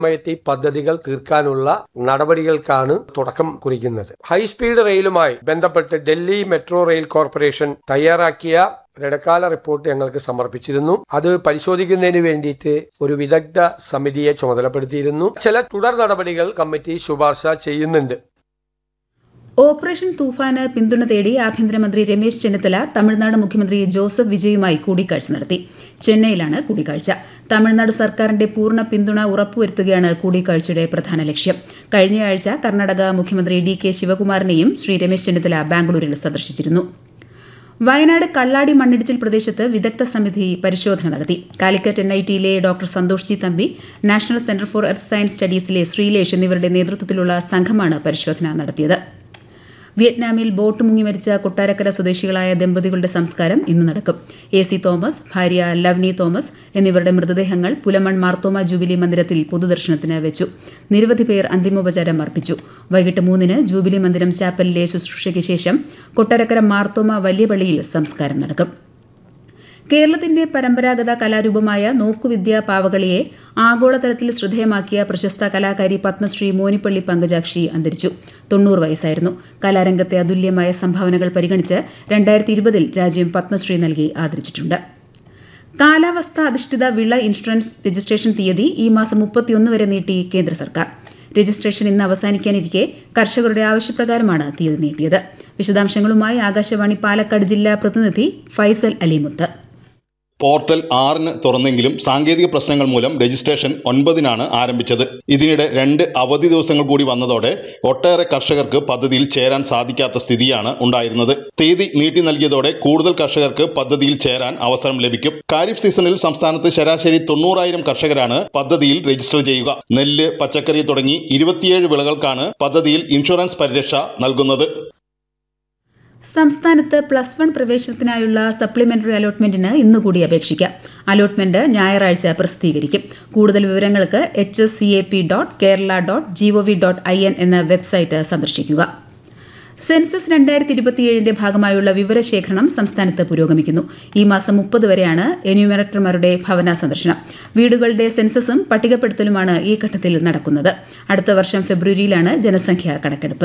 സമയത്ത് ഈ പദ്ധതികൾ തീർക്കാനുള്ള നടപടികൾക്കാണ് തുടക്കം കുറിക്കുന്നത് ഹൈസ്പീഡ് റെയിലുമായി ബന്ധപ്പെട്ട് ഡൽഹി മെട്രോ റെയിൽ കോർപ്പറേഷൻ തയ്യാറാക്കിയ ഇടക്കാല റിപ്പോർട്ട് ഞങ്ങൾക്ക് സമർപ്പിച്ചിരുന്നു അത് പരിശോധിക്കുന്നതിന് വേണ്ടിയിട്ട് ഒരു വിദഗ്ധ സമിതിയെ ചുമതലപ്പെടുത്തിയിരുന്നു ചില തുടർ നടപടികൾ കമ്മിറ്റി ശുപാർശ ചെയ്യുന്നുണ്ട് ഓപ്പറേഷൻ തൂഫാന് പിന്തുണ തേടി ആഭ്യന്തരമന്ത്രി രമേശ് ചെന്നിത്തല തമിഴ്നാട് മുഖ്യമന്ത്രി ജോസഫ് വിജയുമായി കൂടിക്കാഴ്ച നടത്തി ചെന്നൈയിലാണ് കൂടിക്കാഴ്ച തമിഴ്നാട് സർക്കാരിന്റെ പൂർണ്ണ പിന്തുണ ഉറപ്പുവരുത്തുകയാണ് കൂടിക്കാഴ്ചയുടെ പ്രധാന ലക്ഷ്യം കഴിഞ്ഞയാഴ്ച കർണാടക മുഖ്യമന്ത്രി ഡി കെ ശിവകുമാറിനെയും ശ്രീ രമേശ് ചെന്നിത്തല ബാംഗ്ലൂരിൽ സന്ദർശിച്ചിരുന്നു വയനാട് കള്ളാടി മണ്ണിടിച്ചിൽ പ്രദേശത്ത് വിദഗ്ധ സമിതി പരിശോധന നടത്തി കാലിക്കറ്റ് എൻ ഐ ടിയിലെ doctor Santhosh G Thampi national centre for earth science സ്റ്റഡീസിലെ ശ്രീലേഷ് എന്നിവരുടെ നേതൃത്വത്തിലുള്ള സംഘമാണ് പരിശോധന നടത്തിയത് വിയറ്റ്നാമിൽ ബോട്ട് മുങ്ങി മരിച്ച കൊട്ടാരക്കര സ്വദേശികളായ ദമ്പതികളുടെ സംസ്കാരം ഇന്ന് നടക്കും എ സി തോമസ് ഭാര്യ ലവ്നി തോമസ് എന്നിവരുടെ മൃതദേഹങ്ങൾ പുലമൺ മാർത്തോമ ജൂബിലി മന്ദിരത്തിൽ പൊതുദർശനത്തിന് വെച്ചു നിരവധി പേർ അന്തിമോപചാരം അർപ്പിച്ചു വൈകിട്ട് മൂന്നിന് ജൂബിലി മന്ദിരം ചാപ്പലിലെ ശുശ്രൂഷയ്ക്ക് ശേഷം കൊട്ടാരക്കര മാർത്തോമ വലിയ പള്ളിയിൽ സംസ്കാരം നടക്കും കേരളത്തിന്റെ പരമ്പരാഗത കലാരൂപമായ നോക്കുവിദ്യ പാവകളിയെ ആഗോളതലത്തിൽ ശ്രദ്ധേയമാക്കിയ പ്രശസ്ത കലാകാരി പത്മശ്രീ മോനിപ്പള്ളി പങ്കജാക്ഷി അന്തരിച്ചു തൊണ്ണൂറ് വയസ്സായിരുന്നു കലാരംഗത്തെ അതുല്യമായ സംഭാവനകൾ പരിഗണിച്ച് രണ്ടായിരത്തി ഇരുപതിൽ രാജ്യം പത്മശ്രീ നൽകി ആദരിച്ചിട്ടുണ്ട് കാലാവസ്ഥ അധിഷ്ഠിത വിള ഇൻഷുറൻസ് രജിസ്ട്രേഷൻ തീയതി ഈ മാസം മുപ്പത്തിയൊന്ന് വരെ നീട്ടി കേന്ദ്ര സർക്കാർ രജിസ്ട്രേഷൻ ഇന്ന് അവസാനിക്കാനിരിക്കെ കർഷകരുടെ ആവശ്യപ്രകാരമാണ് തീയതി നീട്ടിയത് വിശദാംശങ്ങളുമായി ആകാശവാണി പാലക്കാട് ജില്ലാ പ്രതിനിധി ഫൈസൽ അലിമുത്ത് പോർട്ടൽ ആറിന് തുറന്നെങ്കിലും സാങ്കേതിക പ്രശ്നങ്ങൾ മൂലം രജിസ്ട്രേഷൻ ഒൻപതിനാണ് ആരംഭിച്ചത് ഇതിനിടെ രണ്ട് അവധി ദിവസങ്ങൾ കൂടി വന്നതോടെ ഒട്ടേറെ കർഷകർക്ക് പദ്ധതിയിൽ ചേരാൻ സാധിക്കാത്ത സ്ഥിതിയാണ് ഉണ്ടായിരുന്നത് തീയതി നീട്ടി നൽകിയതോടെ കൂടുതൽ കർഷകർക്ക് പദ്ധതിയിൽ ചേരാൻ അവസരം ലഭിക്കും ഖാരിഫ് സീസണിൽ സംസ്ഥാനത്ത് ശരാശരി തൊണ്ണൂറായിരം കർഷകരാണ് പദ്ധതിയിൽ രജിസ്റ്റർ ചെയ്യുക നെല്ല് പച്ചക്കറി തുടങ്ങി ഇരുപത്തിയേഴ് വിളകൾക്കാണ് പദ്ധതിയിൽ ഇൻഷുറൻസ് പരിരക്ഷ നൽകുന്നത് സംസ്ഥാനത്ത് പ്ലസ് വൺ പ്രവേശനത്തിനായുള്ള സപ്ലിമെന്ററി അലോട്ട്മെന്റിന് ഇന്നുകൂടി അപേക്ഷിക്കാം അലോട്ട്മെന്റ് ഞായറാഴ്ച പ്രസിദ്ധീകരിക്കും കൂടുതൽ വിവരങ്ങൾക്ക് H S C A P dot Kerala dot G O V dot I N എന്ന വെബ്സൈറ്റ് സന്ദർശിക്കുക സെൻസസ് രണ്ടായിരത്തി ഇരുപത്തിയേഴിന്റെ ഭാഗമായുള്ള വിവരശേഖരണം സംസ്ഥാനത്ത് പുരോഗമിക്കുന്നു ഈ മാസം മുപ്പത് വരെയാണ് എന്യൂമറേറ്റർമാരുടെ ഭവന സന്ദർശനം വീടുകളുടെ സെൻസസും പട്ടികപ്പെടുത്തലുമാണ് ഈ ഘട്ടത്തിൽ നടക്കുന്നത് അടുത്ത വർഷം ഫെബ്രുവരിയിലാണ് ജനസംഖ്യാ കണക്കെടുപ്പ്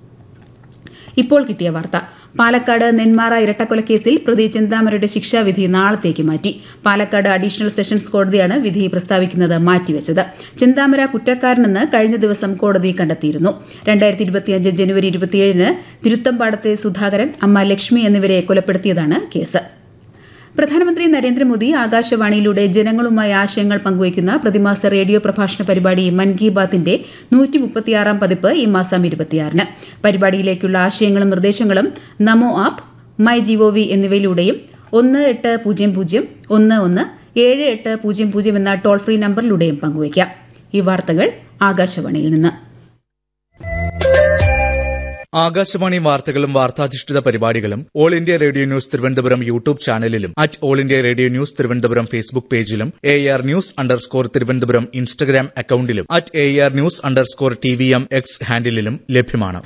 ഇപ്പോൾ കിട്ടിയ വാർത്ത പാലക്കാട് നെന്മാറ ഇരട്ടക്കൊലക്കേസിൽ പ്രതി ചിന്താമരയുടെ ശിക്ഷാവിധി നാളത്തേക്ക് മാറ്റി പാലക്കാട് അഡീഷണൽ സെഷൻസ് കോടതിയാണ് വിധി പ്രസ്താവിക്കുന്നത് മാറ്റിവെച്ചത് ചിന്താമര കുറ്റക്കാരനെന്ന് കഴിഞ്ഞ ദിവസം കോടതി കണ്ടെത്തിയിരുന്നു രണ്ടായിരത്തി ഇരുപത്തിയഞ്ച് ജനുവരി ഇരുപത്തിയേഴിന് തിരുത്തമ്പാടത്തെ സുധാകരൻ അമ്മ ലക്ഷ്മി എന്നിവരെ കൊലപ്പെടുത്തിയതാണ് കേസ് പ്രധാനമന്ത്രി നരേന്ദ്രമോദി ആകാശവാണിയിലൂടെ ജനങ്ങളുമായി ആശയങ്ങൾ പങ്കുവയ്ക്കുന്ന പ്രതിമാസ റേഡിയോ പ്രഭാഷണ പരിപാടി മൻ കി ബാത്തിന്റെ നൂറ്റി മുപ്പത്തിയാറാം പതിപ്പ് ഈ മാസം ഇരുപത്തിയാറിന് പരിപാടിയിലേക്കുള്ള ആശയങ്ങളും നിർദ്ദേശങ്ങളും നമോ ആപ്പ് മൈ ജിഒവി എന്നിവയിലൂടെയും ഒന്ന് എട്ട് പൂജ്യം പൂജ്യം ഒന്ന് ഒന്ന് ഏഴ് എട്ട് പൂജ്യം പൂജ്യം എന്ന ടോൾ ഫ്രീ നമ്പറിലൂടെയും പങ്കുവയ്ക്കാം ഈ വാർത്തകൾ ആകാശവാണിയിൽ നിന്ന് ആകാശവാണി വാർത്തകളും വാർത്താധിഷ്ഠിത പരിപാടികളും all India radio news Thiruvananthapuram YouTube ചാനലിലും at all India radio news Thiruvananthapuram Facebook പേജിലും A R news underscore Thiruvananthapuram Instagram അക്കൌണ്ടിലും at A R news underscore T V M X ഹാൻഡിലും ലഭ്യമാണ്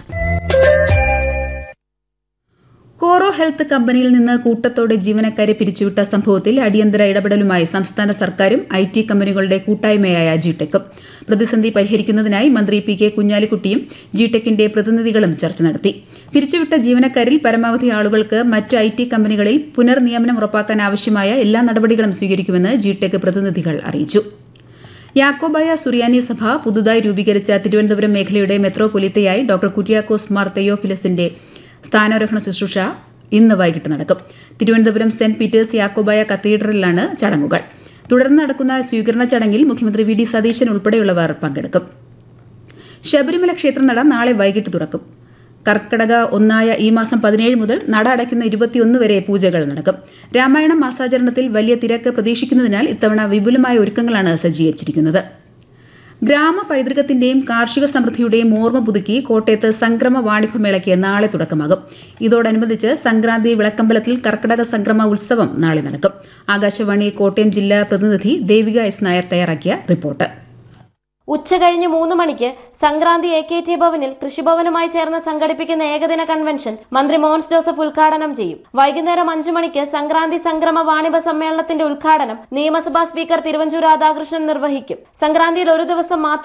കോറോ ഹെൽത്ത് കമ്പനിയിൽ നിന്ന് കൂട്ടത്തോടെ ജീവനക്കാരെ പിരിച്ചുവിട്ട സംഭവത്തിൽ അടിയന്തര ഇടപെടലുമായി സംസ്ഥാന സർക്കാരും ഐ ടി കമ്പനികളുടെ കൂട്ടായ്മയായ ജിടെക്കും പ്രതിസന്ധി പരിഹരിക്കുന്നതിനായി മന്ത്രി പി കെ കുഞ്ഞാലിക്കുട്ടിയും ജിടെക്കിന്റെ പ്രതിനിധികളും ചർച്ച നടത്തി പിരിച്ചുവിട്ട ജീവനക്കാരിൽ പരമാവധി ആളുകൾക്ക് മറ്റ് ഐ ടി കമ്പനികളിൽ പുനർനിയമനം ഉറപ്പാക്കാൻ ആവശ്യമായ എല്ലാ നടപടികളും സ്വീകരിക്കുമെന്ന് ജിടെക് പ്രതിനിധികൾ അറിയിച്ചു യാക്കോബായ സുറിയാനി സഭ പുതുതായി രൂപീകരിച്ച തിരുവനന്തപുരം മേഖലയുടെ മെത്രോപൊലിത്തയായി ഡോക്ടർ കുര്യാക്കോസ് മാർ തെയോഫിലസിന്റെ സ്ഥാനാരോഹണ ശുശ്രൂഷ ഇന്ന് വൈകിട്ട് നടക്കും തിരുവനന്തപുരം സെന്റ് പീറ്റേഴ്സ് യാക്കോബായ കത്തീഡ്രലിലാണ് ചടങ്ങുകൾ തുടർന്ന് നടക്കുന്ന സ്വീകരണ ചടങ്ങിൽ മുഖ്യമന്ത്രി വി ഡി സതീശൻ ഉൾപ്പെടെയുള്ളവർ പങ്കെടുക്കും ശബരിമല ക്ഷേത്രനട നാളെ വൈകിട്ട് തുറക്കും കർക്കടക ഒന്നായ ഈ മാസം പതിനേഴ് മുതൽ നട അടയ്ക്കുന്ന ഇരുപത്തിയൊന്ന് വരെ പൂജകൾ നടക്കും രാമായണ മാസാചരണത്തിൽ വലിയ തിരക്ക് പ്രതീക്ഷിക്കുന്നതിനാൽ ഇത്തവണ വിപുലമായ ഒരുക്കങ്ങളാണ് സജ്ജീകരിച്ചിരിക്കുന്നത് ഗ്രാമ പൈതൃകത്തിന്റെയും കാർഷിക സമൃദ്ധിയുടെയും ഓർമ്മ പുതുക്കി കോട്ടയത്ത് സംക്രമ വാണിഭമേളയ്ക്ക് നാളെ തുടക്കമാകും ഇതോടനുബന്ധിച്ച് സംക്രാന്തി വിളക്കമ്പലത്തിൽ കർക്കടക സംക്രമ ഉത്സവം നാളെ നടക്കും ആകാശവാണി കോട്ടയം ജില്ലാ പ്രതിനിധി ദേവിക എസ് നായർ തയ്യാറാക്കിയ റിപ്പോർട്ട് ഉച്ചകഴിഞ്ഞ് മൂന്ന് മണിക്ക് സംക്രാന്തി എ കെ ടി ഭവനിൽ കൃഷിഭവനുമായി ചേർന്ന് സംഘടിപ്പിക്കുന്ന ഏകദിന കൺവെൻഷൻ മന്ത്രി മോൻസ് ജോസഫ് ഉദ്ഘാടനം ചെയ്യും വൈകുന്നേരം അഞ്ചു മണിക്ക് സംക്രാന്തി സംക്രമ വാണിഭ സമ്മേളനത്തിന്റെ ഉദ്ഘാടനം നിയമസഭാ സ്പീക്കർ തിരുവഞ്ചൂർ രാധാകൃഷ്ണൻ നിർവഹിക്കും സംക്രാന്തിയിൽ ഒരു ദിവസം മാത്രം